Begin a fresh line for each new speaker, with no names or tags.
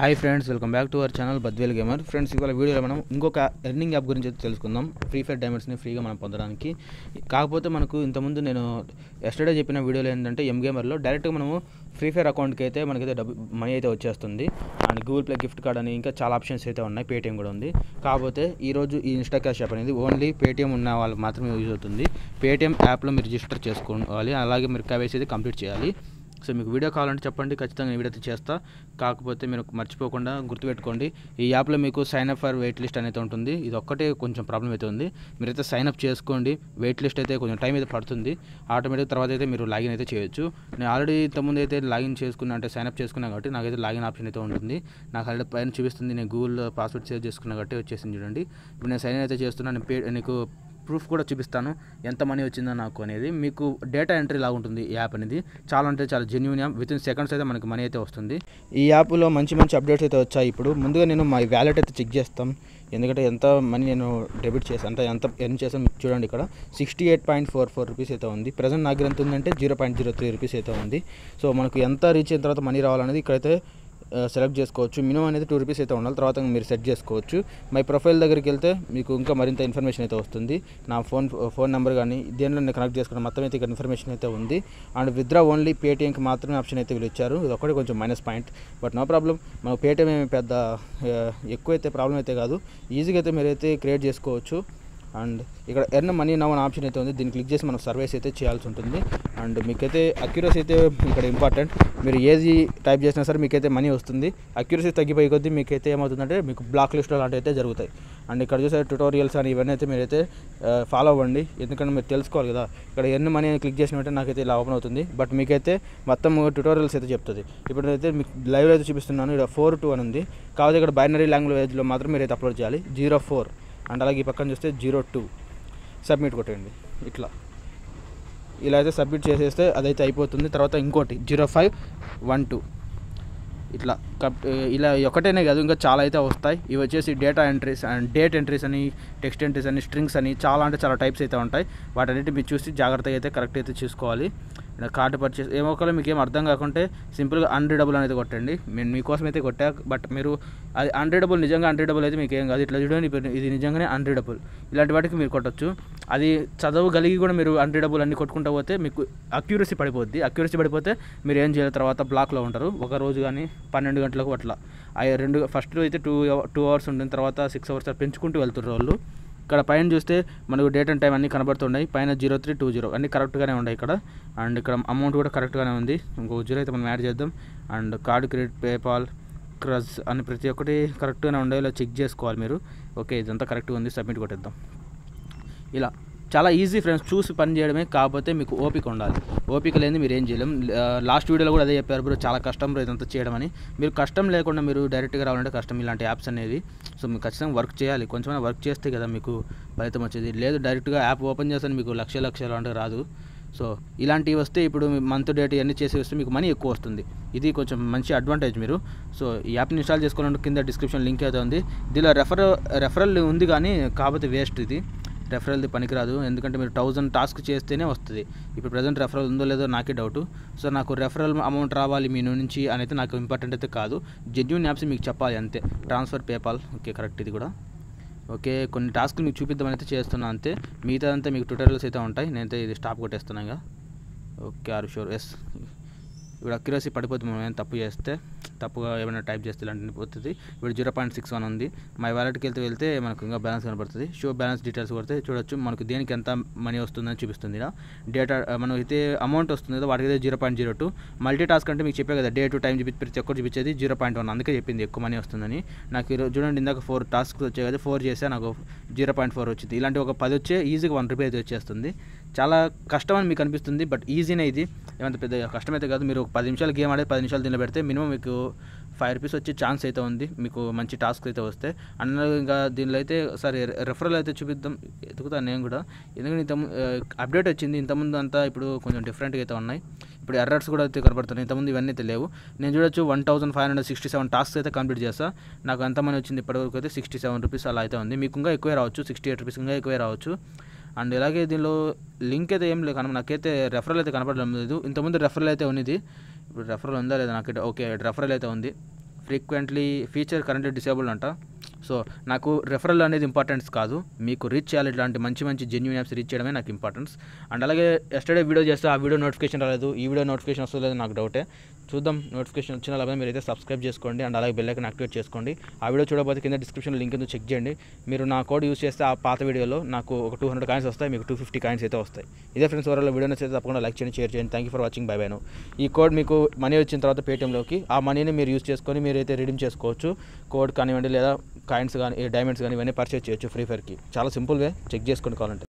hi friends welcome back to our channel Badvel gamer friends ఇవాళ వీడియోలో మనం ఇంకొక ఎర్నింగ్ యాప్ గురించి అయితే తెలుసుకుందాం ఫ్రీ ఫైర్ డైమండ్స్ని ఫ్రీగా మనం పొందడానికి కాకపోతే మనకు ఇంతకుముందు నేను ఎస్టర్డే చెప్పిన వీడియోలో ఏంటంటే ఎం గేమర్లో డైరెక్ట్గా మనము ఫ్రీ ఫైర్ అకౌంట్కి అయితే మనకైతే డబ్బు మనీ అయితే వచ్చేస్తుంది and Google Play gift card అని ఇంకా చాలా ఆప్షన్స్ అయితే ఉన్నాయి పేటీఎం కూడా ఉంది కాకపోతే ఈరోజు ఈ ఇన్స్టా క్యాష్ యాప్ అనేది ఓన్లీ పేటీఎం ఉన్న వాళ్ళకి మాత్రమే యూజ్ అవుతుంది పేటీఎం యాప్లో మీరు రిజిస్టర్ చేసుకోవాలి అలాగే మీరు కేవైసీ అయితే కంప్లీట్ చేయాలి సో మీకు వీడియో కావాలంటే చెప్పండి ఖచ్చితంగా నేను వీడియో అయితే చేస్తా కాకపోతే మీరు మర్చిపోకుండా గుర్తుపెట్టుకోండి ఈ యాప్లో మీకు sign up for wait list అనేది ఉంటుంది ఇది ఒక్కటే కొంచెం ప్రాబ్లం అయితే ఉంది మీరైతే సైన్ అప్ చేసుకోండి వెయిట్ లిస్ట్ అయితే కొంచెం టైం అయితే పడుతుంది ఆటోమేటిక్ తర్వాత అయితే మీరు లాగిన్ అయితే చేయొచ్చు నేను ఆల్రెడీ ఇంతకుముందు అయితే లాగిన్ చేసుకున్నా అంటే సైన్ అప్ చేసుకున్నా కాబట్టి నాకైతే లాగిన్ ఆప్షన్ అయితే ఉంటుంది నాకు ఆల్రెడీ పైన చూపిస్తుంది నేను గూగుల్ పాస్వర్డ్ సేవ్ చేసుకున్నా కాబట్టి వచ్చేసింది చూడండి ఇప్పుడు నేను సైన్ ఇన్ అయితే చేస్తున్నాను నేను పే నీకు ప్రూఫ్ కూడా చూపిస్తాను ఎంత మనీ వచ్చిందో నాకు అనేది మీకు డేటా ఎంట్రీ లాగా ఉంటుంది ఈ యాప్ అనేది చాలా అంటే చాలా genuine app within seconds అయితే మనకి మనీ అయితే వస్తుంది ఈ యాప్లో మంచి మంచి అప్డేట్స్ అయితే వచ్చాయి ఇప్పుడు ముందుగా నేను మా వ్యాలెట్ అయితే చెక్ చేస్తాం ఎందుకంటే ఎంత మనీ నేను డెబిట్ చేశాను అంటే ఎంత ఎర్న్ చేసాను చూడండి ఇక్కడ sixty eight point four four rupees అయితే ఉంది ప్రజెంట్ నాకు ఎంత ఉందంటే zero point zero three rupees అయితే ఉంది సో మనకు ఎంత రీచ్ అయిన తర్వాత మనీ రావాలనేది ఇక్కడైతే సెలెక్ట్ చేసుకోవచ్చు మినిమం అనేది టూ రూపీస్ అయితే ఉండాలి తర్వాత మీరు సెట్ చేసుకోవచ్చు మై ప్రొఫైల్ దగ్గరికి వెళ్తే మీకు ఇంకా మరింత ఇన్ఫర్మేషన్ అయితే వస్తుంది నా ఫోన్ ఫోన్ నెంబర్ కానీ దేనిలో నేను కనెక్ట్ చేసుకున్న మొత్తం అయితే ఇక్కడ ఇన్ఫర్మేషన్ అయితే ఉంది అండ్ విత్డ్రా ఓన్లీ పేటీఎంకి మాత్రమే ఆప్షన్ అయితే వీళ్ళు ఇచ్చారు ఇది ఒకటి కొంచెం minus point but no problem మన పేటీఎం ఏమి పెద్ద ఎక్కువ అయితే ప్రాబ్లం అయితే కాదు ఈజీగా అయితే మీరైతే క్రియేట్ చేసుకోవచ్చు అండ్ ఇక్కడ ఎర్న్ మనీ నవ్ అనే ఆప్షన్ అయితే ఉంది దీన్ని క్లిక్ చేసి మనం సర్వీస్ అయితే చేయాల్సి ఉంటుంది అండ్ మీకైతే అక్యురసీ అయితే ఇక్కడ ఇంపార్టెంట్ మీరు ఏది టైప్ చేసినా సరే మీకైతే మనీ వస్తుంది అక్యురసీ తగ్గిపోయే కొద్దీ మీకైతే ఏమవుతుందంటే మీకు బ్లాక్ లిస్ట్ లాంటివి అయితే జరుగుతాయి అండ్ ఇక్కడ చూసే ట్యూటోరియల్స్ అని ఇవన్నీ అయితే మీరైతే ఫాలో అవ్వండి ఎందుకంటే మీరు తెలుసుకోవాలి కదా ఇక్కడ ఎన్ని మనీ అని క్లిక్ చేసిన వెంటనే నాకైతే ఇలా ఓపెన్ అవుతుంది బట్ మీకైతే మొత్తం ట్యూటోరియల్స్ అయితే చెప్తుంది ఇప్పుడు అయితే మీకు లైవ్ అయితే చూపిస్తున్నాను ఇక్కడ ఫోర్ టూ అని ఉంది కాకపోతే ఇక్కడ బైనరీ లాంగ్వేజ్లో మాత్రం మీరైతే అప్లోడ్ చేయాలి జీరో ఫోర్ అండ్ అలాగే ఈ పక్కన చూస్తే జీరో టూ సబ్మిట్ కొట్టండి ఇట్లా ఇలా అయితే సబ్మిట్ చేసేస్తే అదైతే అయిపోతుంది తర్వాత ఇంకోటి జీరో ఫైవ్ వన్ టూ ఇట్లా కప్ ఇలా ఒకటేనే కాదు ఇంకా చాలా అయితే వస్తాయి ఇవి వచ్చేసి data entries and date entries అని టెక్స్ట్ ఎంట్రీస్ అని స్ట్రింగ్స్ అని చాలా అంటే చాలా టైప్స్ అయితే ఉంటాయి వాటన్నిటి మీరు చూసి జాగ్రత్తగా అయితే కరెక్ట్ అయితే చూసుకోవాలి కార్డు పర్చేస్ ఏమో ఒకవేళ మీకు ఏం అర్థం కాకుంటే సింపుల్గా అన్రీడబుల్ అనేది కొట్టండి నేను మీకోసం అయితే కొట్టా బట్ మీరు అది అన్రీడబుల్ నిజంగా అన్రీడబుల్ అయితే మీకు ఏం కాదు ఇట్లా చూడండి ఇప్పుడు ఇది నిజంగానే అన్రీడబుల్ ఇలాంటి వాటికి మీరు కొట్టచ్చు అది చదవగలిగి కూడా మీరు అన్రీడబుల్ అన్ని కొట్టుకుంటూ పోతే మీకు అక్యూరసీ పడిపోద్ది అక్యూరసీ పడిపోతే మీరు ఏం చేయాలి తర్వాత బ్లాక్లో ఉంటారు ఒక రోజు కానీ పన్నెండు గంటలకు అట్లా ఆ రెండు ఫస్ట్ అయితే టూ టూ అవర్స్ ఉంటుంది తర్వాత సిక్స్ అవర్స్ పెంచుకుంటూ వెళ్తున్నారు వాళ్ళు ఇక్కడ పైన చూస్తే మనకు డేట్ అండ్ టైం అన్నీ కనబడుతున్నాయి పైన జీరో త్రీ టూ జీరో అన్నీ కరెక్ట్గానే ఉన్నాయి ఇక్కడ అండ్ ఇక్కడ అమౌంట్ కూడా కరెక్ట్గానే ఉంది ఇంకొక జీరో అయితే మనం యాడ్ చేద్దాం అండ్ కార్డ్ క్రెడిట్ పేపాల్ క్రజ్ అని ప్రతి ఒక్కటి కరెక్ట్గానే ఉండేలా చెక్ చేసుకోవాలి మీరు ఓకే ఇదంతా కరెక్ట్గా ఉంది సబ్మిట్ కొట్టేద్దాం ఇలా చాలా ఈజీ ఫ్రెండ్స్ చూసి పని చేయడమే కాకపోతే మీకు ఓపిక ఉండాలి ఓపిక లేని మీరు ఏం చేయలేం లాస్ట్ వీడియోలో కూడా అదే చెప్పారు బ్రో చాలా కష్టం బ్రో ఇదంతా చేయడం అని మీరు కష్టం లేకుండా మీరు డైరెక్ట్గా రావాలంటే కష్టం ఇలాంటి యాప్స్ అనేది సో మీరు ఖచ్చితంగా వర్క్ చేయాలి కొంచెం వర్క్ చేస్తే కదా మీకు ఫలితం వచ్చేది లేదు డైరెక్ట్గా యాప్ ఓపెన్ చేస్తే మీకు లక్ష లక్షలు అంటే రాదు సో ఇలాంటివి వస్తే ఇప్పుడు మంత్ డేట్ ఇవన్నీ చేసి వస్తే మీకు మనీ ఎక్కువ వస్తుంది ఇది కొంచెం మంచి అడ్వాంటేజ్ మీరు సో ఈ యాప్ని ఇన్స్టాల్ చేసుకోవాలంటే కింద డిస్క్రిప్షన్ లింక్ అయితే ఉంది దీనిలో రెఫర్ రెఫరల్ ఉంది కానీ కాకపోతే వేస్ట్ ఇది రెఫరల్ది పనికిరాదు ఎందుకంటే మీరు థౌజండ్ టాస్క్ చేస్తేనే వస్తుంది ఇప్పుడు ప్రజెంట్ రెఫరల్ ఉందో లేదో నాకే డౌట్ సో నాకు రెఫరల్ అమౌంట్ రావాలి మీ నుంచి అనేది నాకు ఇంపార్టెంట్ అయితే కాదు జెన్యున్ యాప్స్ మీకు చెప్పాలి అంతే ట్రాన్స్ఫర్ పేపాల్ ఓకే కరెక్ట్ ఇది కూడా ఓకే కొన్ని టాస్క్లు మీకు చూపిద్దామని అయితే చేస్తున్నాను అంతే మిగతా అంతా మీకు ట్యూటోరియల్స్ అయితే ఉంటాయి నేనైతే ఇది స్టాప్ కొట్టేస్తున్నాగా ఓకే ఆర్ షూర్ ఎస్ ఇప్పుడు అక్యురసీ పడిపోతుంది మనం ఏమైనా తప్పు చేస్తే తప్పుగా ఏమైనా టైప్ చేస్తే ఇలాంటి పోతుంది ఇప్పుడు జీరో పాయింట్ సిక్స్ వన్ ఉంది మై వ్యాలెట్కి వెళ్తే వెళ్తే మనకు ఇంకా బ్యాలెన్స్ కనబడుతుంది షో బ్యాలెన్స్ డీటెయిల్స్ కొడితే చూడొచ్చు మనకు దేనికి ఎంత మనీ వస్తుందని చూపిస్తుంది ఇలా డేటా మనం అయితే అమౌంట్ వస్తుంది కదా వాటికి అయితే zero point zero two multi task అంటే మీకు చెప్పే కదా డే టు టైం చూపి ప్రతి ఒక్కరు చూపించేది జీరో పాయింట్ వన్ అందుకే చెప్పింది ఎక్కువ మనీ వస్తుందని నాకు ఈరోజు చూడండి ఇందాక ఫోర్ టాస్క్స్ వచ్చాయి కదా ఫోర్ చేస్తే నాకు జీరో పాయింట్ ఫోర్ వచ్చింది ఇలాంటి ఒక పది వచ్చే ఈజీగా వన్ రూపీ అయితే వచ్చేస్తుంది చాలా కష్టం అని మీకు అనిపిస్తుంది బట్ ఈజీనే ఇది ఏమంత పెద్ద కష్టమైతే కాదు మీరు ఒక పది నిమిషాలు గేమ్ ఆడే పది నిమిషాలు దీనిలో పెడితే మినిమం మీకు ఫైవ్ రూపీస్ వచ్చే ఛాన్స్ అయితే ఉంది మీకు మంచి టాస్క్ అయితే వస్తే అన్న ఇంకా దీనిలో అయితే సరే రెఫరల్ అయితే చూపిద్దాం ఎదుగుతాను నేను కూడా ఎందుకంటే ఇంత అప్డేట్ వచ్చింది ఇంతకుముందు అంతా ఇప్పుడు కొంచెం డిఫరెంట్గా అయితే ఉన్నాయి ఇప్పుడు ఎర్రర్స్ కూడా అయితే కనబడుతున్నాయి ఇంతకుముందు ఇవన్నీ అయితే లేవు నేను చూడొచ్చు one thousand five hundred sixty seven tasks అయితే కంప్లీట్ చేస్తా నాకు ఎంత మనీ వచ్చింది ఇప్పటివరకు అయితే సిక్స్టీ సెవెన్ రూపీస్ అలా అయితే ఉంది మీకు ఇంకా ఎక్కువే రావచ్చు సిక్స్టీ ఎయిట్ రూపీస్ ఇంకా ఎక్కువే రావచ్చు అండ్ ఇలాగే దీనిలో లింక్ అయితే ఏం లేదు కనుక నాకైతే రెఫరల్ అయితే కనపడడం లేదు ఇంతకుముందు రెఫరల్ అయితే ఉన్నది ఇప్పుడు రెఫరల్ ఉందా లేదా నాకైతే ఓకే రెఫరల్ అయితే ఉంది ఫ్రీక్వెంట్లీ ఫీచర్ కరెంట్లీ డిసేబుల్డ్ అంట సో నాకు రెఫరల్ అనేది ఇంపార్టెన్స్ కాదు మీకు రీచ్ చేయాలి ఇట్లాంటి మంచి మంచి జెన్యున్ యాప్స్ రీచ్ చేయడమే నాకు ఇంపార్టెన్స్ అండ్ అలాగే ఎస్టర్డే వీడియో చేస్తే ఆ వీడియో నోటిఫికేషన్ రాలేదు ఈ వీడియో నోటిఫికేషన్ వస్తుందో లేదో నాకు డౌటే చూద్దాం నోటిఫికేషన్ వచ్చిన అలాగే మీరైతే సబ్స్క్రైబ్ చేసుకోండి అండ్ అలాగే బెల్ ఐకన్ యాక్టివేట్ చేసుకోండి ఆ వీడియో చూడకపోతే కింద డిస్క్రిప్షన్ లింక్ ఉంది చెక్ చేయండి మీరు నా కోడ్ యూస్ చేస్తే ఆ పాత వీడియోలో నాకు ఒక టూ హండ్రెడ్ కాయిన్స్ వస్తాయి మీకు టూ ఫిఫ్టీ కాయిన్స్ అయితే వస్తాయి ఇదే ఫ్రెండ్స్ వరలో వీడియో నచ్చితే తప్పకుండా లైక్ చేయండి షేర్ చేయండి thank you for watching bye బైను ఈ కోడ్ మీకు మనీ వచ్చిన తర్వాత పేటీఎంలోకి ఆ మనీని మీరు యూస్ చేసుకొని మీరైతే రిడీమ్ చేసుకోవచ్చు కోడ్ కానివ్వండి లేదా కాయిన్స్ కానీ డైమండ్స్ కానీ ఇవన్నీ పర్చేస్ చేయొచ్చు ఫ్రీ ఫైర్కి చాలా సింపుల్ వే చెక్ చేసుకోండి కావాలంటే